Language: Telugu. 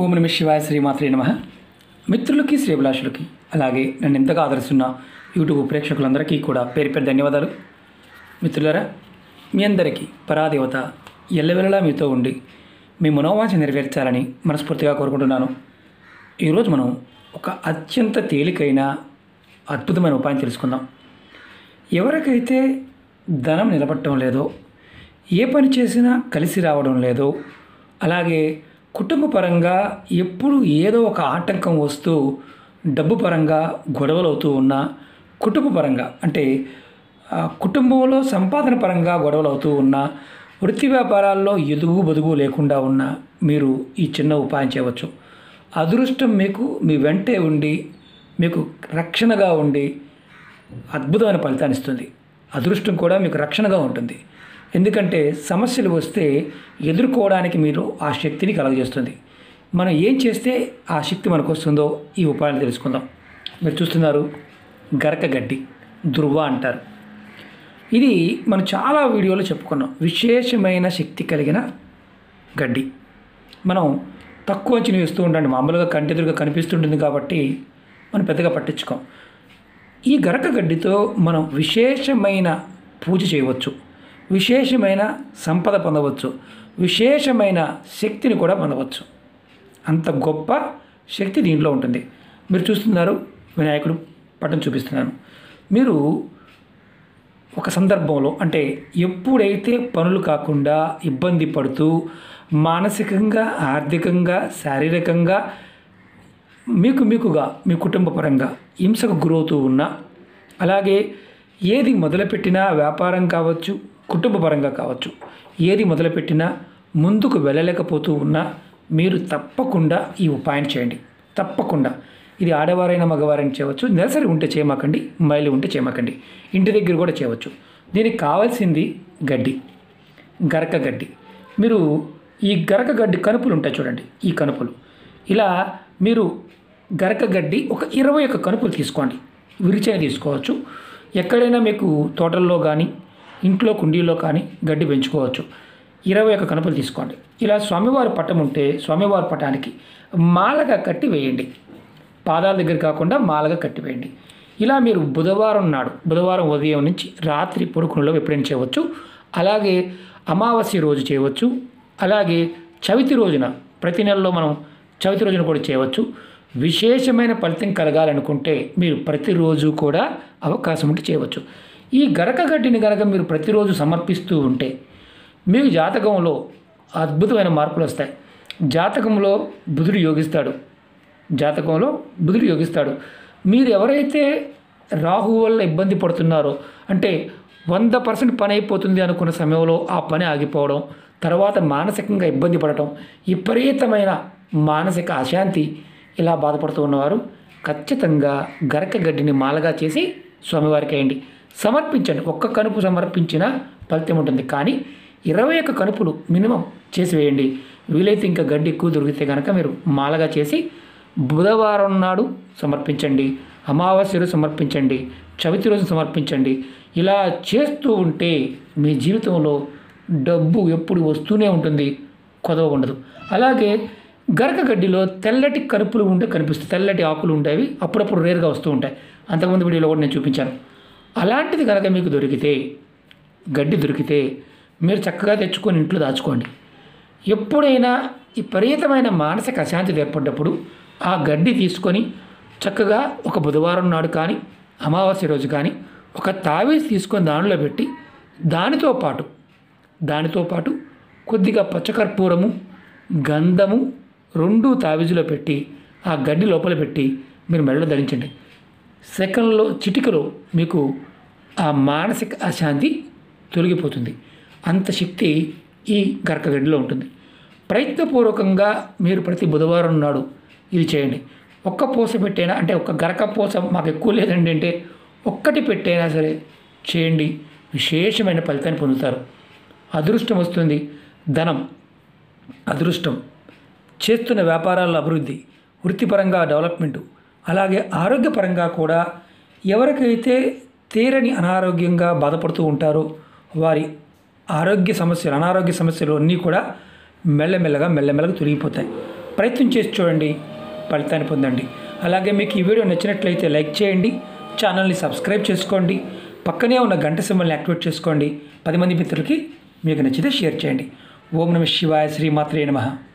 ఓం నమ శివాయ శ్రీమాత్రే నమ మిత్రులకి శ్రీభిలాషులకి అలాగే నన్ను ఎంతగా ఆదరిస్తున్న యూట్యూబ్ ప్రేక్షకులందరికీ కూడా పేరు పేరు ధన్యవాదాలు మిత్రులారా మీ అందరికీ పరాదేవత ఎల్లవెల్లలా మీతో ఉండి మీ మనోవాంఛ నెరవేర్చాలని మనస్ఫూర్తిగా కోరుకుంటున్నాను ఈరోజు మనం ఒక అత్యంత తేలికైన అద్భుతమైన ఉపాయం తెలుసుకుందాం ఎవరికైతే ధనం నిలబట్టడం లేదో ఏ పని చేసినా కలిసి రావడం లేదో అలాగే కుటుంబ పరంగా ఎప్పుడు ఏదో ఒక ఆటంకం వస్తూ డబ్బు పరంగా గొడవలు అవుతూ ఉన్నా కుటుంబ పరంగా అంటే ఆ, కుటుంబంలో సంపాదన పరంగా గొడవలు అవుతూ ఉన్నా వృత్తి వ్యాపారాల్లో ఎదుగు బదుగు లేకుండా ఉన్నా మీరు ఈ చిన్న ఉపాయం చేయవచ్చు అదృష్టం మీకు మీ వెంటే ఉండి మీకు రక్షణగా ఉండి అద్భుతమైన ఫలితాన్ని ఇస్తుంది అదృష్టం కూడా మీకు రక్షణగా ఉంటుంది ఎందుకంటే సమస్యలు వస్తే ఎదుర్కోవడానికి మీరు ఆ శక్తిని కలగజేస్తుంది మనం ఏం చేస్తే ఆ శక్తి మనకు వస్తుందో ఈ ఉపాయాలు తెలుసుకుందాం మీరు చూస్తున్నారు గరక గడ్డి దుర్వ అంటారు ఇది మనం చాలా వీడియోలో చెప్పుకున్నాం విశేషమైన శక్తి కలిగిన గడ్డి మనం తక్కువ అంచనా వేస్తూ ఉంటాం మామూలుగా కంటెదురుగా కనిపిస్తుంటుంది కాబట్టి మనం పెద్దగా పట్టించుకోం ఈ గరక గడ్డితో మనం విశేషమైన పూజ చేయవచ్చు విశేషమైన సంపద పొందవచ్చు విశేషమైన శక్తిని కూడా పొందవచ్చు అంత గొప్ప శక్తి దీంట్లో ఉంటుంది మీరు చూస్తున్నారు వినాయకుడు పటం చూపిస్తున్నాను మీరు ఒక సందర్భంలో అంటే ఎప్పుడైతే పనులు కాకుండా ఇబ్బంది పడుతూ మానసికంగా ఆర్థికంగా శారీరకంగా మీకు మీకుగా మీ కుటుంబ పరంగా హింసకు గురవుతూ ఉన్నా అలాగే ఏది మొదలుపెట్టినా వ్యాపారం కావచ్చు కుటుంబ పరంగా కావచ్చు ఏది మొదలుపెట్టినా ముందుకు వెళ్ళలేకపోతూ ఉన్నా మీరు తప్పకుండా ఈ ఉపాయం చేయండి తప్పకుండా ఇది ఆడవారైనా మగవారైనా చేయవచ్చు నెలసరి ఉంటే చేయమాకండి మైలు ఉంటే చేయమాకండి ఇంటి దగ్గర కూడా చేయవచ్చు దీనికి కావాల్సింది గడ్డి గరక గడ్డి మీరు ఈ గరక గడ్డి కనుపులు ఉంటాయి చూడండి ఈ కనుపులు ఇలా మీరు గరక గడ్డి ఒక ఇరవై ఒక్క కనుపులు తీసుకోండి విరిచైన తీసుకోవచ్చు ఎక్కడైనా మీకు తోటల్లో కానీ ఇంట్లో కుండీలో కానీ గడ్డి పెంచుకోవచ్చు ఇరవై ఒక్క కనుపులు తీసుకోండి ఇలా స్వామివారి పటం ఉంటే స్వామివారి పటానికి మాలగా కట్టి వేయండి పాదాల దగ్గర కాకుండా మాలగా కట్టివేయండి ఇలా మీరు బుధవారం నాడు బుధవారం ఉదయం నుంచి రాత్రి పొడుకునలో ఎప్పుడైనా చేయవచ్చు అలాగే అమావాస్య రోజు చేయవచ్చు అలాగే చవితి రోజున ప్రతి నెలలో మనం చవితి రోజున కూడా చేయవచ్చు విశేషమైన ఫలితం కలగాలనుకుంటే మీరు ప్రతిరోజు కూడా అవకాశం ఉంటే చేయవచ్చు ఈ గరక గడ్డిని గనక మీరు ప్రతిరోజు సమర్పిస్తూ ఉంటే మీకు జాతకంలో అద్భుతమైన మార్పులు వస్తాయి జాతకంలో బుధుడు యోగిస్తాడు జాతకంలో బుధుడు యోగిస్తాడు మీరు ఎవరైతే రాహు వల్ల ఇబ్బంది పడుతున్నారో అంటే వంద పర్సెంట్ పని అయిపోతుంది అనుకున్న సమయంలో ఆ పని ఆగిపోవడం తర్వాత మానసికంగా ఇబ్బంది పడటం విపరీతమైన మానసిక అశాంతి ఇలా బాధపడుతూ ఉన్నవారు ఖచ్చితంగా గరక గడ్డిని మాలగా చేసి స్వామివారికి వేయండి సమర్పించండి ఒక్క కనుపు సమర్పించిన ఫలితం ఉంటుంది కానీ ఇరవై ఒక్క కనుపులు మినిమం చేసి వేయండి వీలైతే ఇంకా గడ్డి ఎక్కువ దొరికితే కనుక మీరు మాలగా చేసి బుధవారం నాడు సమర్పించండి అమావాస్య రోజు సమర్పించండి చవితి రోజు సమర్పించండి ఇలా చేస్తూ ఉంటే మీ జీవితంలో డబ్బు ఎప్పుడు వస్తూనే ఉంటుంది కొదవ ఉండదు అలాగే గరక గడ్డిలో తెల్లటి కరుపులు ఉంటే కనిపిస్తాయి తెల్లటి ఆకులు ఉంటాయి అప్పుడప్పుడు రేరుగా వస్తూ ఉంటాయి అంతకుముందు వీడియోలో కూడా నేను చూపించాను అలాంటిది కనుక మీకు దొరికితే గడ్డి దొరికితే మీరు చక్కగా తెచ్చుకొని ఇంట్లో దాచుకోండి ఎప్పుడైనా విపరీతమైన మానసిక అశాంతి ఏర్పడ్డప్పుడు ఆ గడ్డి తీసుకొని చక్కగా ఒక బుధవారం నాడు కానీ అమావాస్య రోజు కానీ ఒక తావీజ్ తీసుకొని దానిలో పెట్టి దానితో పాటు దానితో పాటు కొద్దిగా పచ్చకర్పూరము గంధము రెండు తావీజులో పెట్టి ఆ గడ్డి లోపల పెట్టి మీరు మెడలో ధరించండి సెకండ్లో చిటికలో మీకు ఆ మానసిక అశాంతి తొలగిపోతుంది అంత శక్తి ఈ గరకగడ్డిలో ఉంటుంది ప్రయత్నపూర్వకంగా మీరు ప్రతి బుధవారం నాడు ఇది చేయండి ఒక్క పూస పెట్టైనా అంటే ఒక్క గరక పూస మాకు ఎక్కువ లేదండి అంటే ఒక్కటి పెట్టైనా సరే చేయండి విశేషమైన ఫలితాన్ని పొందుతారు అదృష్టం వస్తుంది ధనం అదృష్టం చేస్తున్న వ్యాపారాల అభివృద్ధి వృత్తిపరంగా డెవలప్మెంట్ అలాగే ఆరోగ్యపరంగా కూడా ఎవరికైతే తీరని అనారోగ్యంగా బాధపడుతూ ఉంటారో వారి ఆరోగ్య సమస్యలు అనారోగ్య సమస్యలు అన్నీ కూడా మెల్లమెల్లగా మెల్లమెల్లగా తొలగిపోతాయి ప్రయత్నం చేసి చూడండి ఫలితాన్ని పొందండి అలాగే మీకు ఈ వీడియో నచ్చినట్లయితే లైక్ చేయండి ఛానల్ని సబ్స్క్రైబ్ చేసుకోండి పక్కనే ఉన్న గంట సింబల్ని యాక్టివేట్ చేసుకోండి పది మంది మిత్రులకి మీకు నచ్చితే షేర్ చేయండి ఓం నమ శివాయ శ్రీమాత్రే నమః